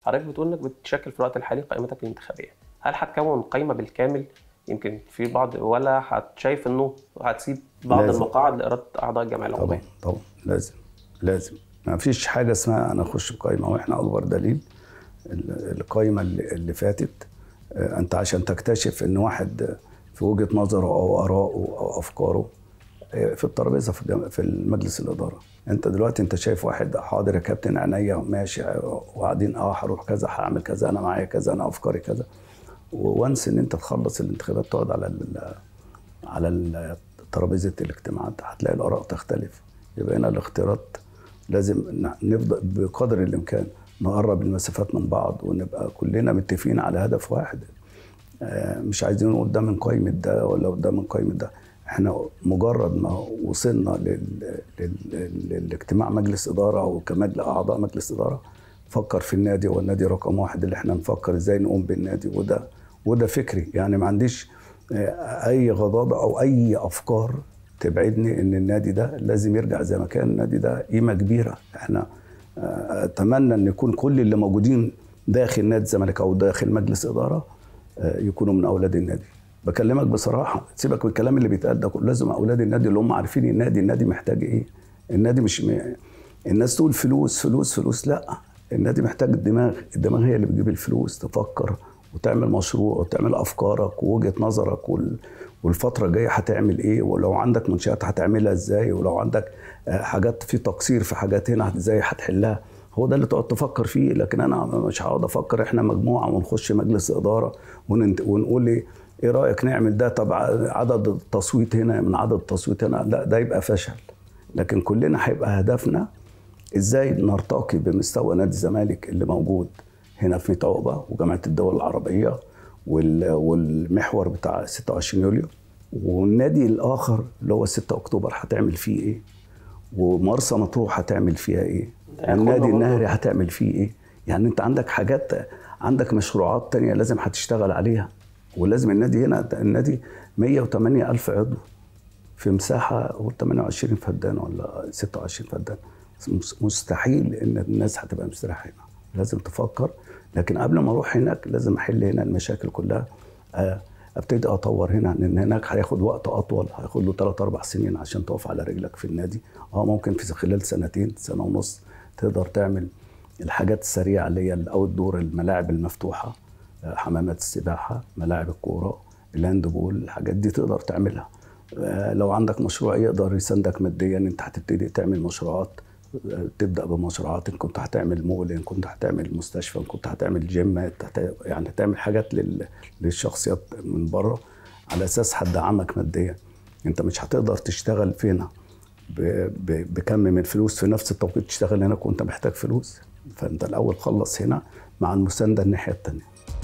حضرتك بتقول انك بتشكل في الوقت الحالي قائمتك الانتخابيه هل هتكون قائمه بالكامل يمكن في بعض ولا هتشايف انه هتسيب بعض لازم. المقاعد لاراده اعضاء الجمعيه طبعا العموميه طبعا لازم لازم ما فيش حاجه اسمها انا اخش بقائمه واحنا اكبر دليل ال- القائمه اللي, اللي فاتت آه، انت عشان تكتشف ان واحد آه، في وجهه نظره او اراءه او افكاره آه، في الترابيزه في الجم- في المجلس الاداره انت دلوقتي انت شايف واحد حاضر يا كابتن عينيا ماشي آه، وقاعدين اه هروح كذا هعمل كذا انا معايا كذا انا افكاري كذا وانس ان انت تخلص الانتخابات تقعد على ال- على ال- ترابيزه الاجتماعات هتلاقي الاراء تختلف يبقى هنا الاختيارات لازم ن- نفضل بقدر الامكان نقرب المسافات من بعض ونبقى كلنا متفقين على هدف واحد آه، مش عايزين نقول ده من قائمه ده ولا ده من قائمه ده احنا مجرد ما وصلنا لل... لل... للاجتماع مجلس اداره او كمجلس اعضاء مجلس اداره فكر في النادي هو النادي رقم واحد اللي احنا نفكر ازاي نقوم بالنادي وده وده فكري يعني ما عنديش آه، اي غضاضه او اي افكار تبعدني ان النادي ده لازم يرجع زي ما كان النادي ده قيمه كبيره احنا آه، اتمنى ان يكون كل اللي موجودين داخل نادي الزمالك او داخل مجلس اداره آه، يكونوا من اولاد النادي بكلمك بصراحه سيبك من الكلام اللي بيتقال ده كله لازم اولاد النادي اللي هم عارفين النادي النادي محتاج ايه النادي مش م... الناس تقول فلوس فلوس فلوس لا النادي محتاج الدماغ الدماغ هي اللي بتجيب الفلوس تفكر وتعمل مشروع وتعمل افكارك ووجهه نظرك وال... والفتره الجايه هتعمل ايه ولو عندك منشات هتعملها ازاي ولو عندك آه، حاجات في تقصير في حاجات هنا ازاي هتحلها هو ده اللي تقعد تفكر فيه لكن انا مش هقعد افكر احنا مجموعه ونخش مجلس اداره وننت... ونقول ايه ايه رايك نعمل ده طب عدد التصويت هنا من عدد التصويت هنا لا ده يبقى فشل لكن كلنا هيبقى هدفنا ازاي نرتقي بمستوى نادي الزمالك اللي موجود هنا في ميت عقبه وجامعه الدول العربيه وال- والمحور بتاع 26 يوليو والنادي الاخر اللي هو 6 اكتوبر هتعمل فيه ايه ومرسى مطروح هتعمل فيها ايه هياخد والنادي موضوع. النهري هتعمل فيه ايه يعني انت عندك حاجات عندك مشروعات تانية لازم هتشتغل عليها ولازم النادي هنا النادي 108 ألف عضو في مساحة قول 28 فدان ولا 26 فدان مس- مستحيل ان الناس هتبقى مستريحة هنا لازم تفكر لكن قبل ما اروح هناك لازم احل هنا المشاكل كلها آه، ابتدي اطور هنا لان هناك هياخد وقت اطول هياخد له 3 4 سنين عشان تقف على رجلك في النادي اه ممكن في خلال سنتين سنه ونص تقدر تعمل الحاجات السريعه اللي هي الاوت دور الملاعب المفتوحه آه، حمامات السباحه ملاعب الكوره الهاند بول الحاجات دي تقدر تعملها آه، لو عندك مشروع يقدر يساندك ماديا انت هتبتدي تعمل مشروعات آه، تبدا بمشروعات ان كنت هتعمل مول ان كنت هتعمل مستشفى ان كنت هتعمل جيم هت- يعني هتعمل حاجات لل- للشخصيات من بره على اساس هتدعمك ماديا انت مش هتقدر تشتغل فينا ب- ب- بكم من فلوس في نفس التوقيت تشتغل هناك وانت محتاج فلوس فانت الاول خلص هنا مع المسانده الناحيه الثانيه